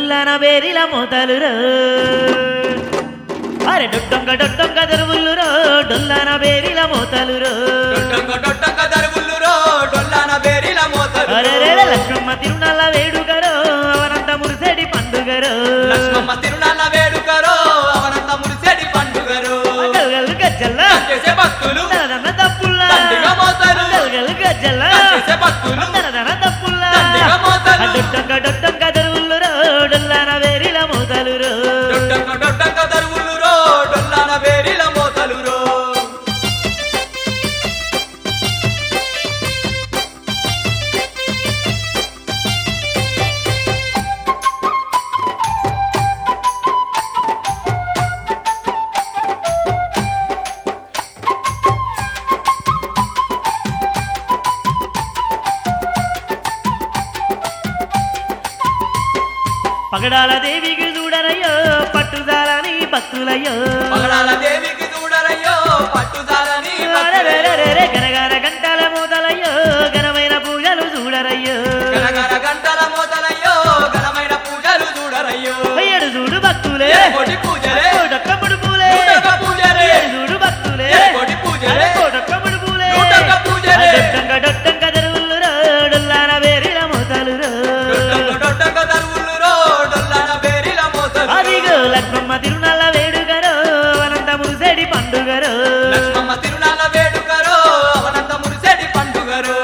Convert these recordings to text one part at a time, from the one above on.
డొల్లన బేరిల మోతలు రో అరే డొట్టొంగ డొట్టొంగ దరువులు రో డొల్లన బేరిల మోతలు రో డొట్టంగ డొట్టంగ దరువుల్లురో డొల్లాన బేరిల మోతలు అరే లక్ష్మమ్మ తిరునాళ్ళ వేడుకరో అవనంత మురిసేడి పండుగరో లక్ష్మమ్మ తిరునాళ్ళ వేడుకరో అవనంత మురిసేడి పండుగరు గల్గల్ గజ్జల్లా చేసే భక్తులు దనదన తప్పుల్లా దండిగా మోతారు. గల్గల్ గజ్జల్లా చేసే భక్తులు దనదన తప్పుల్లా దండిగా మోతారు. డొట్టొంగ డొట్టొంగ దరువులు రో డొల్లన బేరిల మోతలు రో డొట్టంగ డొట్టంగ దరువుల్లురో డొల్లాన బేరిల మోతలురో పగడాల దేవికి చూడరయ్యో పట్టుదాలని భక్తులయ్యో పగడాల దేవికి చూడరయ్యో పట్టుదాలని భక్తులయ్యో. అరెరెరెరెరె, గనగన గంటల మోతలయ్యో ఘనమైన పూజలు చూడరయ్యో గనగన గంటల మోతలయ్యో ఘనమైన పూజలు చూడరయ్యో అయ్యడు చూడు భక్తులే ఏ కోటి పూజలే కోటొక్కముడు పూలే నూటొక్క పూజలే అయ్యడు చూడు భక్తులే ఏ కోటి పూజలే కోటొక్కముడు పూలే నూటొక్క పూజలే డొట్టంగ డొట్టంగ దరువులు రోడుల్లాన వేరిల మోతలు రో డొట్టంగ డొట్టంగ దరువుల్లురో డొల్లాన బేరిల మోతలు అదిగో లక్ష్మమ్మ తిరునాళ్ళ వేడుగరో అనంత మురిసేడి పండుగరో లక్ష్మమ్మ తిరునాళ్ళ వేడుకరో అవనంత మురిసేటి పండుగరు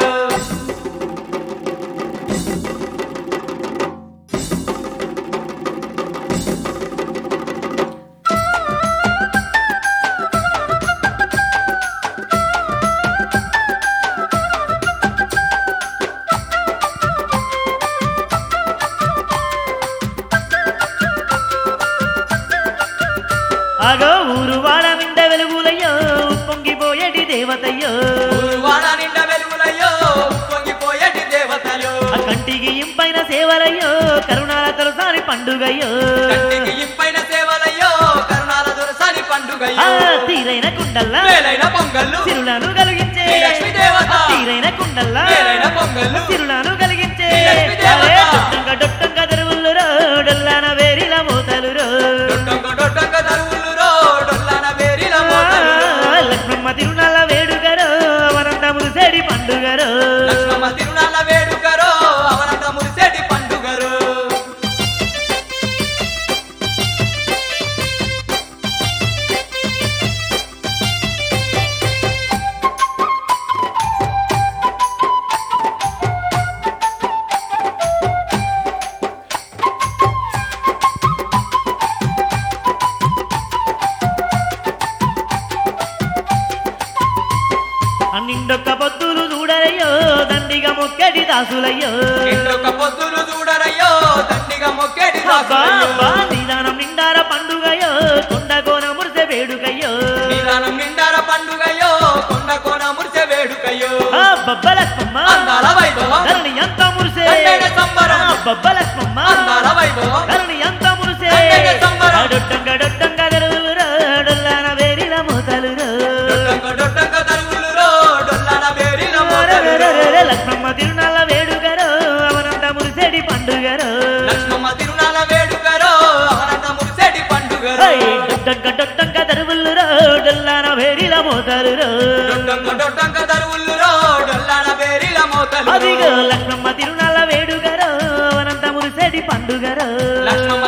అగో ఊరు వాడ నిండ వెలుగులయ్యో పొంగిపోయేటి దేవతయ్యో వాడ నిండా వెలుగులయ్యో పొంగిపోయేటి దేవతలు ఆ కంటికి ఇంపైన సేవలయ్యో కరుణాల తొలసారి పండుగయ్యో కంటికి ఇంపైన సేవలయ్యో కరుణాల దొరసాని ఆ పండుగయ్యో తీరైన కుండల్లా వేలైన పొంగళ్ళు తిరులను కలిగించే ఈ లక్ష్మీ దేవత. తీరైన కుండల్లా వేలైన పొంగళ్ళు తిరులను కలిగించే ఈ లక్ష్మీ దేవత. అరే డొట్టంగ డొట్టంగ దరువులు రోడల్లాన వేరిల మోతలు రో డొట్టంగ డొట్టంగ దరువుల్లురో డొల్లాన బేరిల మోతలు లక్ష్మమ్మ తిరునాళ్ళ వేడుగరో అవనంత మురిసేడి పండుగరో లక్ష్మమ్మ తిరునాళ్ళ వేడుకరో అవనంత మురిసేటి పండుగరు అన్నిండొక్క పొద్దులు చూడరయ్యో దండిగా మొక్కటి దాసులయ్యో ఇంటొక్క పొద్దులు చూడరయ్యో దండిగా మొక్కేటి అబ్బా, దాసులయ్యో అబ్బా, నిదానం నిండార పండుగయో కొండ కోన మురిసె వేడుకయ్యో నిదానం నిండార పండుగయ్యో కొండ కోన మురిసె వేడుకయ్యో ఆ బొబ్బలక్ష్మమ్మ అందాల వైభవం ధరణి ఎంత మురిసే దండేగ సంబరం. ఆ బొబ్బలక్ష్మమ్మ అందాల వైభవం ధరణి ఎంత మురిసే దండేగ సంబరం. డొట్టంగ డొట్టంగ దరువులు రోడల్లాన వేరిల మోతలు రో డొట్టంగ డొట్టంగ దరువులురో డొల్లాన బేరిల మోతలురో అరెరెరెరె, లక్ష్మమ్మ తిరునాళ్ళ వేడుగరో అవనంత మురిసేడి పండుగరో లక్ష్మమ్మ తిరునాళ్ళ వేడుకరో అవనంత మురిసేటి పండుగరు ఐ, డొట్టంగ డొట్టంగ దరువులు రోడల్లాన వేరిల మోతలు రో డొట్టంగ డొట్టంగ దరువులురో డొల్లాన బేరిల మోతలు అదిగో లక్ష్మమ్మ తిరునాళ్ళ వేడుగరో అవనంత మురిసేడి పండుగరో లక్ష్మమ్మ